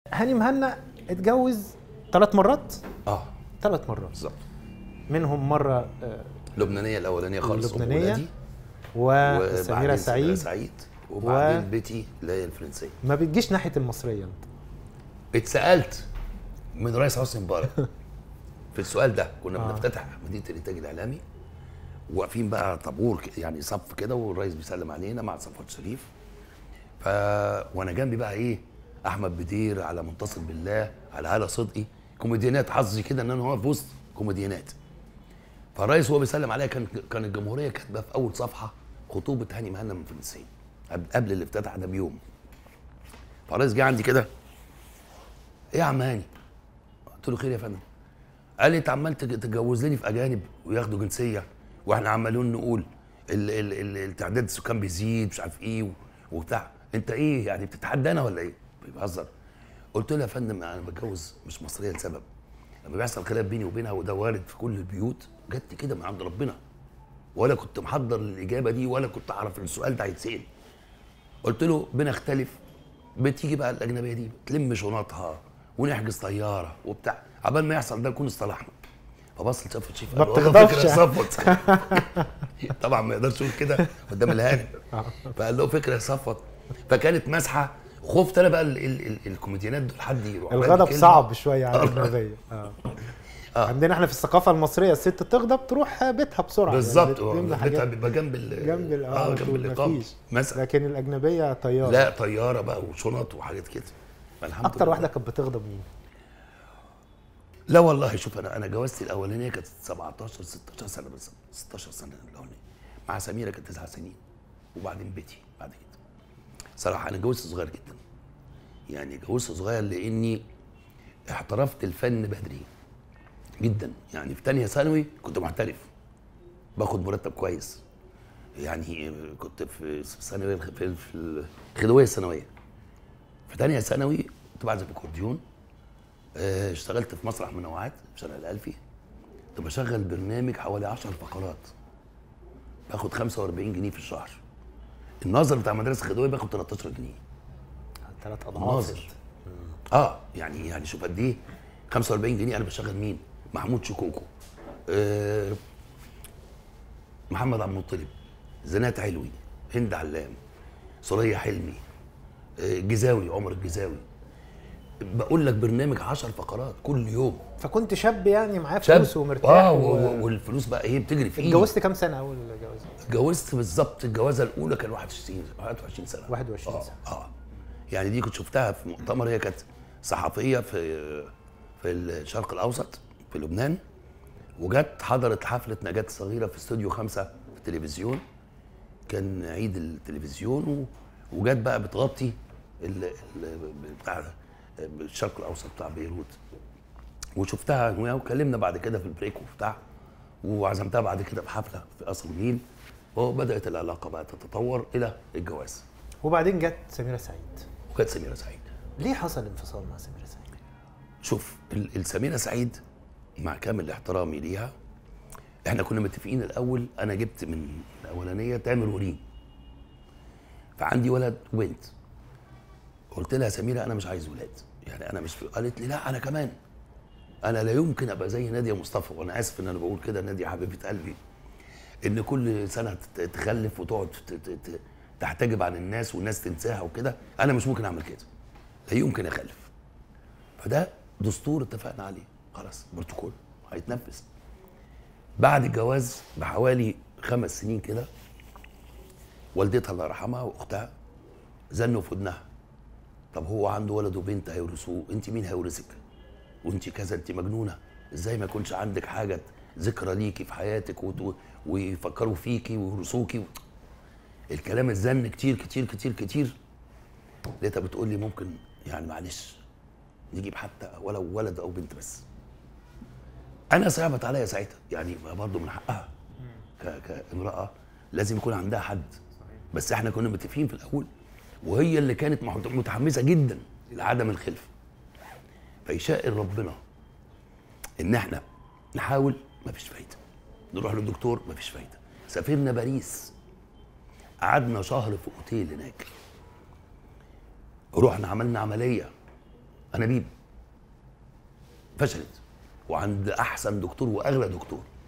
هاني مهنا اتجوز ثلاث مرات اه ثلاث مرات بالظبط منهم مره آه، اللبنانيه الاولانيه خالص اللبنانية. أم ولادي، وسميره وبعدين سعيد سعيد وبعدين بيتي اللي هي الفرنسيه ما بتجيش ناحيه المصريه انت اتسالت من رئيس حسني مبارك في السؤال ده كنا آه. بنفتتح مدينه الانتاج الاعلامي واقفين بقى طابور ك- يعني صف كده والرئيس بيسلم علينا مع صفوت شريف ف وانا جنبي بقى ايه احمد بدير على منتصر بالله على هلا صدقي كوميديانات حظي كده ان انا واقف في وسط كوميديانات فالرئيس وهو بيسلم عليا كان كان الجمهوريه كاتبه في اول صفحه خطوبه هاني مهنا من فرنسيه قبل- قبل الافتتاح ده بيوم فالرئيس جه عندي كده ايه يا عم هاني؟ قلت له خير يا فندم قال لي انت عمال تج- تتجوز لي في اجانب وياخدوا جنسيه واحنا عمالين نقول ال ال ال التعداد السكان بيزيد مش عارف ايه و- وبتاع انت ايه يعني بتتحدانا ولا ايه؟ بيهزر قلت له يا فندم انا بتجوز مش مصريه لسبب لما بيحصل خلاف بيني وبينها وده وارد في كل البيوت جت كده من عند ربنا ولا كنت محضر الاجابه دي ولا كنت اعرف ان السؤال ده هيتسال قلت له بنختلف بتيجي بقى الاجنبيه دي تلم شنطها ونحجز طياره وبتاع عبال ما يحصل ده نكون اصطلحنا فبص لصفوت شيف ما قال له والله بتغضبش. فكره يا صفوت طبعا ما يقدرش يقول كده قدام الهانم فقال له فكره يا صفوت فكانت مسحه خفت انا بقى ال ال ال الكوميديانات دول حد يروح رامي الغضب كلمة. صعب شويه على آه. الاجنبيه آه. آه. عندنا احنا في الثقافه المصريه الست تغضب تروح بيتها بسرعه بالظبط يعني هو بتلم بيتها حاجات بيبقى جنب ال جنب ال- اه على جنب طول الاقامه مفيش. مثلا لكن الاجنبيه طياره لا طياره بقى وشنط وحاجات كده الحمد اكتر لله. واحده كانت بتغضب مين؟ لا والله شوف انا انا جوازتي الاولانيه كانت 17 16 سنه بس 16 سنه الاولانيه مع سميره كانت 9 سنين وبعدين بيتي بعد كده صراحه انا جوزت صغير جدا يعني جوزت صغير لاني احترفت الفن بدري جدا يعني في تانية ثانوي كنت محترف باخد مرتب كويس يعني كنت في ثانوي في في الخدويه الثانويه في تانية ثانوي كنت بعزف اكورديون آه، اشتغلت في مسرح منوعات في شارع الألفي كنت بشغل برنامج حوالي 10 فقرات باخد 45 جنيه في الشهر الناظر بتاع مدرسه خدويه باخد 13 جنيه ثلاث اضعاف الناظر اه يعني يعني شوف قد ايه 45 جنيه انا بشغل مين؟ محمود شكوكو آه محمد عبد المطلب زنات علوي هند علام سوريا حلمي آه جزاوي عمر الجزاوي بقول لك برنامج 10 فقرات كل يوم فكنت شاب يعني معاه شاب فلوس ومرتاح اه و... و- و- والفلوس بقى ايه بتجري في ايدي اتجوزت كام سنه اول جواز؟ اتجوزت بالظبط الجوازه الاولى كان 21 21 سنه 21 آه، سنة. اه يعني دي كنت شفتها في مؤتمر هي كانت صحفيه في في الشرق الاوسط في لبنان وجت حضرت حفله نجاة صغيره في استوديو خمسة في التلفزيون كان عيد التلفزيون و- وجت بقى بتغطي ال ال بتاع الشرق الاوسط بتاع بيروت وشفتها وهي وكلمنا بعد كده في البريك وبتاع وعزمتها بعد كده في حفله في قصر النيل وبدات العلاقه بقى تتطور الى الجواز وبعدين جت سميره سعيد وكانت سميره سعيد ليه حصل انفصال مع سميره سعيد؟ شوف ال- السميره سعيد مع كامل احترامي ليها احنا كنا متفقين الاول انا جبت من الاولانيه تامر وريم فعندي ولد وبنت قلت لها يا سميره انا مش عايز ولاد يعني انا مش قالت لي لا انا كمان انا لا يمكن ابقى زي ناديه مصطفى وانا اسف ان انا بقول كده ناديه حبيبه قلبي ان كل سنه تت- تخلف وتقعد ت- ت- ت- تحتجب عن الناس والناس تنساها وكده انا مش ممكن اعمل كده لا يمكن اخلف فده دستور اتفقنا عليه خلاص بروتوكول هيتنفذ بعد الجواز بحوالي خمس سنين كده والدتها الله يرحمها واختها زنوا في ودنها طب هو عنده ولد وبنت هيورثوه انت مين هيورثك وانت كذا انت مجنونه ازاي ما يكونش عندك حاجه ذكرى ليكي في حياتك وت- ويفكروا فيكي ويورثوكي الكلام الزن كتير كتير كتير كتير لقيتها بتقول لي ممكن يعني معلش نجيب حتى ولو ولد او بنت بس انا صعبت عليا ساعتها يعني برضه من حقها ك- كامراه لازم يكون عندها حد بس احنا كنا متفقين في الاول وهي اللي كانت مح- متحمسه جدا لعدم الخلف فيشاء ربنا ان احنا نحاول مفيش فايده نروح للدكتور مفيش فايده سافرنا باريس قعدنا شهر في اوتيل هناك رحنا عملنا عمليه انابيب فشلت وعند احسن دكتور واغلى دكتور